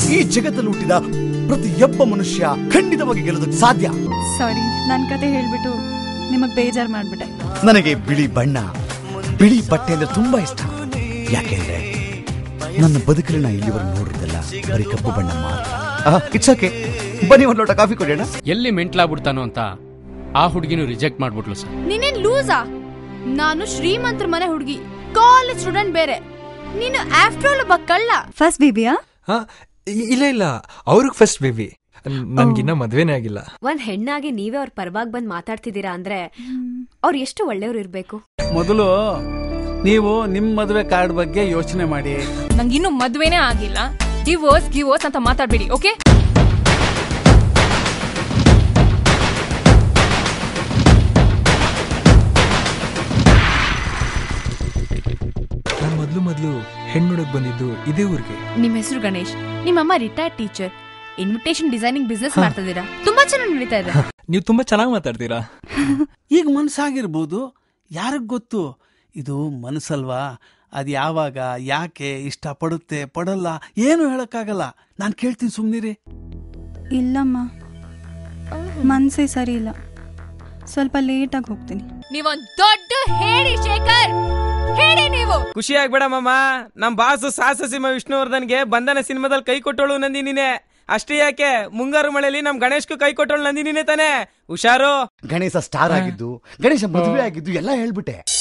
ಈ ಜಗತ್ತಲ್ಲಿ ಹುಟ್ಟಿದ ಪ್ರತಿಯೊಬ್ಬ ಮನುಷ್ಯ ಖಂಡಿತವಾಗಿ ಗೆಲ್ಲೋದಕ್ಕೆ ಸಾಧ್ಯ ಸಾರಿ ನನ್ನ ಕತೆ ಹೇಳ್ಬಿಟ್ಟು ನಿಮಗ್ ಬೇಜಾರ್ ಮಾಡ್ಬಿಟ್ಟೆ ನನಗೆ ಬಿಳಿ ಬಣ್ಣ ಬಿಳಿ ಬಟ್ಟೆ ಅಂದ್ರೆ ತುಂಬಾ ಇಷ್ಟ ಯಾಕೆಂದ್ರೆ ನನ್ನ ಬದುಕಲ್ಲಿ ನಾ ಇಲ್ಲಿವರೆಗೆ ನೋಡಿರೋದೆಲ್ಲ ಬರೀ ಕಪ್ಪು ಬಣ್ಣ ಮಾತ್ರ ಇಟ್ಸ್ ಓಕೆ ಬನ್ನಿ ಒಂದು ಲೋಟ ಕಾಫಿ ಕೊಡೋಣ ಎಲ್ಲಿ ಮೆಂಟ್ಲಾಗ್ಬಿಡ್ತಾನೋ ಅಂತ ಆ ಹುಡುಗಿನೂ ರಿಜೆಕ್ಟ್ ಮಾಡ್ಬಿಟ್ಲು ಸರ್ ನೀನೇನ್ ಲೂಸಾ ನಾನು ಶ್ರೀಮಂತರ ಮನೆ ಹುಡುಗಿ ಕಾಲೇಜ್ ಸ್ಟೂಡೆಂಟ್ ಬೇರೆ ನೀನು ಆಫ್ಟರ್ ಆಲ್ ಒಬ್ಬ ಕಳ್ಳ ಫಸ್ಟ್ ಬೇಬಿಯಾ ಹಾ ಇ- ಇಲ್ಲ ಇಲ್ಲ ಅವ್ರಿಗೆ ಫಸ್ಟ್ ಬೇಬಿ ನನ್ಗಿನ್ನ ಮದ್ವೆನೇ ಆಗಿಲ್ಲ ಒಂದ್ ಹೆಣ್ಣಾಗಿ ನೀವೇ ಅವ್ರ ಪರವಾಗಿ ಬಂದ್ ಮಾತಾಡ್ತಿದ್ದೀರಾ ಅಂದ್ರೆ ಅವ್ರು ಎಷ್ಟು ಒಳ್ಳೆಯವ್ರು ಇರ್ಬೇಕು ಮೊದಲು ನೀವು ನಿಮ್ಮ ಮದುವೆ ಕಾರ್ಡ್ ಬಗ್ಗೆ ಯೋಚನೆ ಮಾಡಿ ನಂಗಿನ್ನು ಮದ್ವೆನೇ ಆಗಿಲ್ಲ ಡಿವೋರ್ಸ್ ಗಿವೋರ್ಸ್ ಅಂತ ಮಾತಾಡ್ಬೇಡಿ ಓಕೆ ನಾನ್ ಮೊದ್ಲು ಮೊದ್ಲು ಹೆಣ್ಣುಡಕ್ ಬಂದಿದ್ದು ಇದೇ ಊರಿಗೆ ನಿಮ್ ಹೆಸರು ಗಣೇಶ್ ನಿಮ್ಮಮ್ಮ retired teacher invitation designing business ಮಾಡ್ತಿದ್ದೀರಾ ತುಂಬಾ ಚೆನ್ನಾಗಿ ನಡೀತಾ ಇದೆ ನೀವು ತುಂಬಾ ಚೆನ್ನಾಗಿ ಮಾತಾಡ್ತೀರಾ ಈಗ ಮನ್ಸಾಗಿರ್ಬೋದು ಯಾರಿಗ್ ಗೊತ್ತು ಇದು ಮನಸ್ಸಲ್ವಾ ಅದು ಯಾವಾಗ ಯಾಕೆ ಇಷ್ಟಪಡುತ್ತೆ ಪಡಲ್ಲ ಏನು ಹೇಳಕ್ಕಾಗಲ್ಲ ನಾನು ಕೇಳ್ತೀನಿ ಸುಮ್ನಿರಿ ಇಲ್ಲಮ್ಮ ಮನ್ಸೇ ಸರಿ ಇಲ್ಲ ಸ್ವಲ್ಪ ಲೇಟಾಗಿ ಹೋಗ್ತೀನಿ ನೀವೊಂದ್ ದೊಡ್ಡ ಹೇಳಿ ಶೇಖರ್ ಹೇಳಿ ನೀವು ಖುಷಿ ಆಗ್ಬೇಡ ಮಾಮ ನಮ್ ಬಾಸು ಸಾಹಸ ಸಿಂಹ ವಿಷ್ಣುವರ್ಧನ್ಗೆ ಬಂಧನ ಸಿನಿಮಾದಲ್ಲಿ ಕೈ ಕೊಟ್ಟೋಳು ನಂದಿನಿನೇ ಅಷ್ಟೇ ಯಾಕೆ ಮುಂಗಾರು ಮಳೆಯಲ್ಲಿ ನಮ್ ಗಣೇಶ್ಗೂ ಕೈ ಕೊಟ್ಟೋಳು ನಂದಿನಿನೇ ತಾನೆ ಹುಷಾರು ಗಣೇಶ ಸ್ಟಾರ್ ಆಗಿದ್ದು ಗಣೇಶ ಮದುವೆ ಆಗಿದ್ದು ಎಲ್ಲ ಹೇಳ್ಬಿಟ್ಟೆ